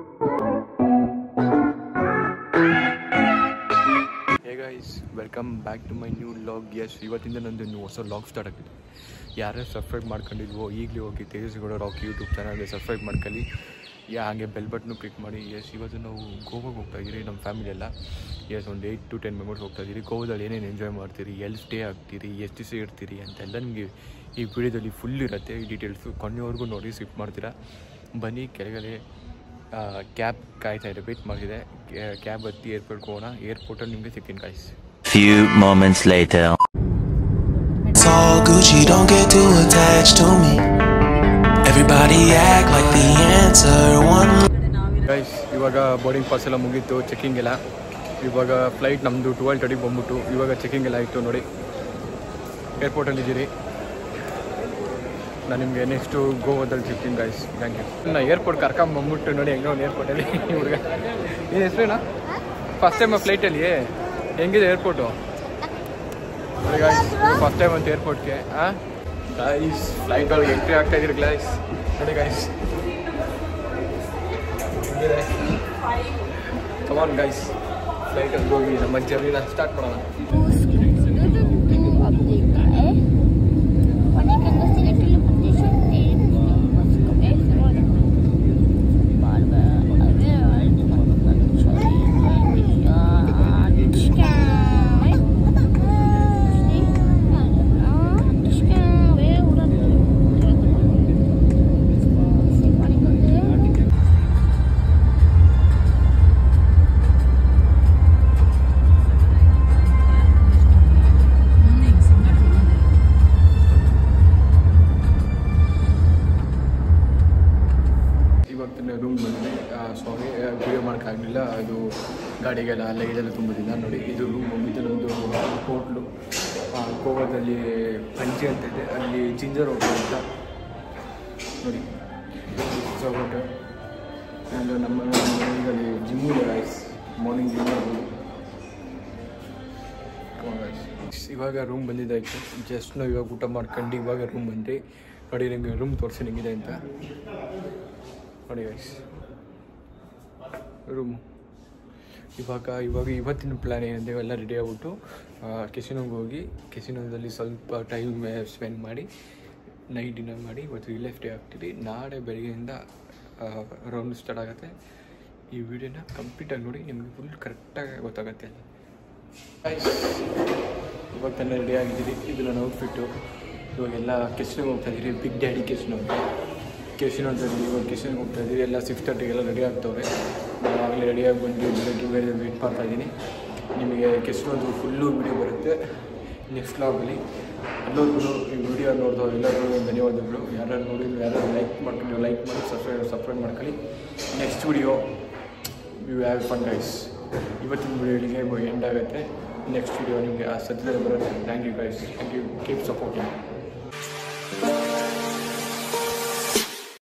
Hey guys welcome back to my new vlog yes ಇವತ್ತಿಂದ ನಂದು ಒಂದು ಹೊಸ ಲಾಗ್ ಸ್ಟಾರ್ಟ್ ಆಗಿದೆ ಯಾರ್ಯಾರು ಸಬ್ಸ್ಕ್ರೈಬ್ ಮಾಡ್ಕೊಂಡಿಲ್ವೋ ಈಗಲೇ ಹೋಗಿ ತೇಜಸ್ಗೌಡ ರಾಕ್ ಯೂಟ್ಯೂಬ್ ಚಾನಲ್ಗೆ ಸಬ್ಸ್ಕ್ರೈಬ್ ಮಾಡ್ಕೊಳ್ಳಿ ಯಾ ಹಾಗೆ ಬೆಲ್ ಬಟ್ನು ಕ್ಲಿಕ್ ಮಾಡಿ ಎಸ್ ಇವತ್ತು ನಾವು ಗೋವಾಗೆ ಹೋಗ್ತಾ ಇದ್ದೀರಿ ನಮ್ಮ ಫ್ಯಾಮಿಲಿ ಎಲ್ಲ ಎಸ್ ಒಂದು ಏಯ್ಟ್ ಟು ಟೆನ್ ಮೆಂಬರ್ಸ್ ಹೋಗ್ತಾ ಇದ್ದೀರಿ ಗೋವಾದಲ್ಲಿ ಏನೇನು ಎಂಜಾಯ್ ಮಾಡ್ತೀರಿ ಎಲ್ಲಿ ಸ್ಟೇ ಆಗ್ತೀರಿ ಎಷ್ಟು ದಿವಸ ಇರ್ತೀರಿ ಅಂತೆಲ್ಲ ನಿಮಗೆ ಈ ವಿಡಿಯೋದಲ್ಲಿ ಫುಲ್ ಇರುತ್ತೆ ಈ ಡೀಟೇಲ್ಸು ಕೊನೆವರೆಗೂ ನೋಡಿ ಸ್ಕಿಪ್ ಮಾಡ್ತೀರಾ ಬನ್ನಿ ಕೆಳಗಡೆ ಕ್ಯಾಬ್ ಕಾಯ್ತಾ ಇದೆ ವೇಟ್ ಮಾಡಿದೆ ಕ್ಯಾಬ್ ಹತ್ತಿ ಏರ್ಪೋರ್ಟ್ಗೆ ಹೋಗೋಣ ಏರ್ಪೋರ್ಟಲ್ಲಿ ನಿಮಗೆ ಸಿಗ್ತೀನಿ guys Few moments later. It's all Gucci, don't get too attached to me. Everybody act like the answer. One guys ಇವಾಗ ಬೋರ್ಡಿಂಗ್ ಪಾಸ್ ಎಲ್ಲ ಮುಗೀತು ಚೆಕಿಂಗ್ ಎಲ್ಲ ಇವಾಗ ಫ್ಲೈಟ್ ನಮ್ಮದು ಟ್ವೆಲ್ ತರ್ಟಿಗೆ ಬಂದ್ಬಿಟ್ಟು ಇವಾಗ ಚೆಕಿಂಗ್ ಎಲ್ಲ ಆಯಿತು ನೋಡಿ ಏರ್ಪೋರ್ಟಲ್ಲಿ ಇದ್ದೀರಿ ನಾನು ನಿಮಗೆ ನೆಕ್ಸ್ಟು ಗೋವಾದಲ್ಲಿ ಸಿಗ್ತೀನಿ ಗೈಸ್ ಥ್ಯಾಂಕ್ ಯು ನಾನು ಏರ್ಪೋರ್ಟ್ ಕರ್ಕೊಂಬಂದ್ಬಿಟ್ಟು ನೋಡಿ ಹೆಂಗೆ ಒಂದು ಏರ್ಪೋರ್ಟಲ್ಲಿ ಹುಡುಗ ಏನು ಹೆಸರೇನಾ ಫಸ್ಟ್ ಟೈಮ್ ಫ್ಲೈಟಲ್ಲಿ ಹೆಂಗಿದೆ ಏರ್ಪೋರ್ಟು ಫಸ್ಟ್ ಟೈಮ್ ಅಂತ ಏರ್ಪೋರ್ಟ್ಗೆ ಹಾಂ ಗೈಸ್ ಫ್ಲೈಟ್ ಒಳಗೆ ಎಂಟ್ರಿ ಆಗ್ತಾ ಇದ್ದೀರಿ ಗ್ಲೈಸ್ ನೋಡಿ ಗೈಸ್ ಕಮಾನ್ ಗೈಸ್ ಫ್ಲೈಟಲ್ಲಿ ಹೋಗಿ ನಮ್ಮ ಜರ್ನಿನ ಸ್ಟಾರ್ಟ್ ಮಾಡೋಣ ಇವತ್ತಿನ ರೂಮ್ ಬಂದರೆ ಸಾರಿ ವಿಡಿಯೋ ಮಾಡೋಕ್ಕಾಗಲಿಲ್ಲ ಅದು ಗಾಡಿಗೆಲ್ಲ ಲಗೇಜೆಲ್ಲ ತುಂಬಿದಿಲ್ಲ ನೋಡಿ ಇದು ರೂಮ್ ಇದು ನಮ್ಮದು ಹೋಟ್ಲು ಗೋವಾದಲ್ಲಿ ಪಂಚಿ ಅಂತ ಇದೆ ಅಲ್ಲಿ ಜಿಂಜರ್ ಹೋಟೆಲ್ ಅಂತ ನೋಡಿ ಸೊ ಹೋಟೆಲ್ ಆ್ಯಂಡ್ ನಮ್ಮ ಈಗ ಅಲ್ಲಿ ಜಿಮ್ ಇದೆ ರೈಸ್ ಮಾರ್ನಿಂಗ್ ಜಿಮ್ ಮಾಡ್ಬೋದು ಇವಾಗ ರೂಮ್ ಬಂದಿದ್ದಾಯ್ತು ಜಸ್ಟ್ ನಾವು ಇವಾಗ ಊಟ ಮಾಡ್ಕೊಂಡು ಇವಾಗ ರೂಮ್ ಬಂದ್ರಿ ನೋಡಿ ನಿಮಗೆ ರೂಮ್ ತೋರಿಸಿ ಹೆಂಗಿದೆ ಅಂತ ನೋಡಿ ಗೈಸ್ ರೂಮು ಇವಾಗ ಇವಾಗ ಇವತ್ತಿನ ಪ್ಲ್ಯಾನ್ ಏನಂದರೆ ಎಲ್ಲ ರೆಡಿ ಆಗ್ಬಿಟ್ಟು ಕೆಸಿನೋಗೆ ಹೋಗಿ ಕೆಸಿನೋದಲ್ಲಿ ಸ್ವಲ್ಪ ಟೈಮ್ ಸ್ಪೆಂಡ್ ಮಾಡಿ ನೈಟ್ ಡಿನ್ನರ್ ಮಾಡಿ ಇವತ್ತು ಇಲ್ಲೇ ಸ್ಟೇ ಆಗ್ತೀವಿ ನಾಳೆ ಬೆಳಗ್ಗೆಯಿಂದ ರೌಂಡ್ ಸ್ಟಾರ್ಟ್ ಆಗುತ್ತೆ ಈ ವಿಡಿಯೋನ ಕಂಪ್ಲೀಟಾಗಿ ನೋಡಿ ನಿಮಗೆ ಫುಲ್ ಕರೆಕ್ಟಾಗಿ ಗೊತ್ತಾಗುತ್ತೆ ಇವಾಗ ತಾನೇ ರೆಡಿ ಆಗಿದ್ದೀರಿ ಇದು ನನ್ನ ಔಟ್ಫಿಟ್ಟು ಇವಾಗೆಲ್ಲ ಕೆಸಿನೋಗೆ ಹೋಗ್ತಾ ಇದ್ದೀರಿ ಬಿಗ್ ಡ್ಯಾಡಿ ಕೆಸಿನೋ ಅಂತ ಕೆಸಿನೋ ಅಂತ ಇವಾಗ ಕೆಸಿನೋಗೆ ಹೋಗ್ತಾ ಇದ್ದೀವಿ ಎಲ್ಲ ಸಿಕ್ಸ್ ತರ್ಟಿಗೆಲ್ಲ ರೆಡಿ ಆಗ್ತವ್ರೆ ನಾನು ಆಗಲೇ ರೆಡಿಯಾಗಿ ಬಂದು ಬೆಳಗ್ಗೆ ವೇಟ್ ಮಾಡ್ತಾ ಇದ್ದೀನಿ ನಿಮಗೆ ಕೆಸಿನೋದು ಫುಲ್ಲು ವಿಡಿಯೋ ಬರುತ್ತೆ ನೆಕ್ಸ್ಟ್ ವ್ಲಾಗಲ್ಲಿ ಎಲ್ಲರಿಗೂ ಈ ವಿಡಿಯೋ ನೋಡಿದೋ ಎಲ್ಲರಿಗೂ ಧನ್ಯವಾದಗಳು ಯಾರು ನೋಡಿದ್ರು ಯಾರು ಲೈಕ್ ಮಾಡ್ಕೊಂಡು ಲೈಕ್ ಮಾಡಿ ಸಬ್ಸ್ಕ್ರೈಬ್ ಸಬ್ಸ್ಕ್ರೈಬ್ ಮಾಡ್ಕೊಳ್ಳಿ next video you have fun guys ಇವತ್ತಿನ ವಿಡಿಯೋ ಇಲ್ಲಿಗೆ ಎಂಡ್ ಆಗುತ್ತೆ ನೆಕ್ಸ್ಟ್ ವಿಡಿಯೋ ನಿಮಗೆ ಆ ಸದ್ಯದಲ್ಲಿ ಬರುತ್ತೆ thank you guys thank you keep supporting